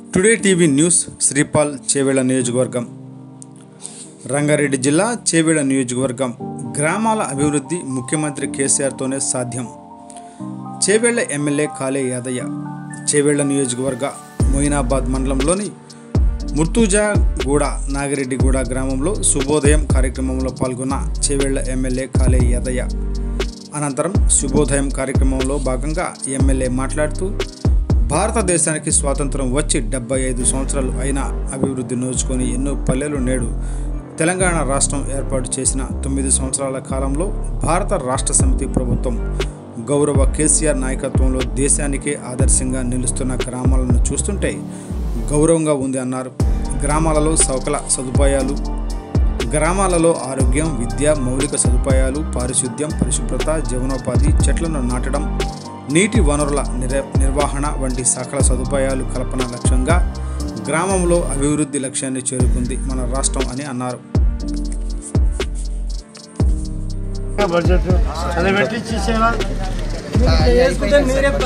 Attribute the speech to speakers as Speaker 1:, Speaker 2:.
Speaker 1: today TV news Sripal Chevella నియోజకవర్గం రంగారెడ్డి జిల్లా చేవేళ్ల నియోజకవర్గం గ్రామాల అభివృద్ధి ముఖ్యమంత్రి కేసీఆర్తోనే సాధ్యం చేవేళ్ల ఎమ్మెల్యే కాలే యాదయ్య చేవేళ్ల నియోజకవర్గ మొయినాబాద్ మండలంలోని ముర్తుజాగూడ నాగిరెడ్డిగూడ గ్రామంలో శుభోదయం కార్యక్రమంలో పాల్గొన్న చేవేళ్ల ఎమ్మెల్యే కాలే యాదయ్య అనంతరం శుభోదయం కార్యక్రమంలో భాగంగా ఎమ్మెల్యే మాట్లాడుతూ భారతదేశానికి స్వాతంత్రం వచ్చి డెబ్బై ఐదు సంవత్సరాలు అయినా అభివృద్ధి నోచుకొని ఎన్నో పల్లెలు నేడు తెలంగాణ రాష్ట్రం ఏర్పాటు చేసిన తొమ్మిది సంవత్సరాల కాలంలో భారత రాష్ట్ర సమితి ప్రభుత్వం గౌరవ కేసీఆర్ నాయకత్వంలో దేశానికే ఆదర్శంగా నిలుస్తున్న గ్రామాలను చూస్తుంటే గౌరవంగా ఉంది అన్నారు గ్రామాలలో సౌకల సదుపాయాలు గ్రామాలలో ఆరోగ్యం విద్య మౌలిక సదుపాయాలు పారిశుద్ధ్యం పరిశుభ్రత జీవనోపాధి చెట్లను నాటడం నీటి వనరుల నిర నిర్వహణ వంటి సకల సదుపాయాలు కల్పన లక్ష్యంగా గ్రామంలో అభివృద్ధి లక్ష్యాన్ని చేరుకుంది మన రాష్ట్రం అని అన్నారు
Speaker 2: బడ్జెట్ అది పెట్టి ఇచ్చేసేనా
Speaker 3: వేసుకుంటే మీరే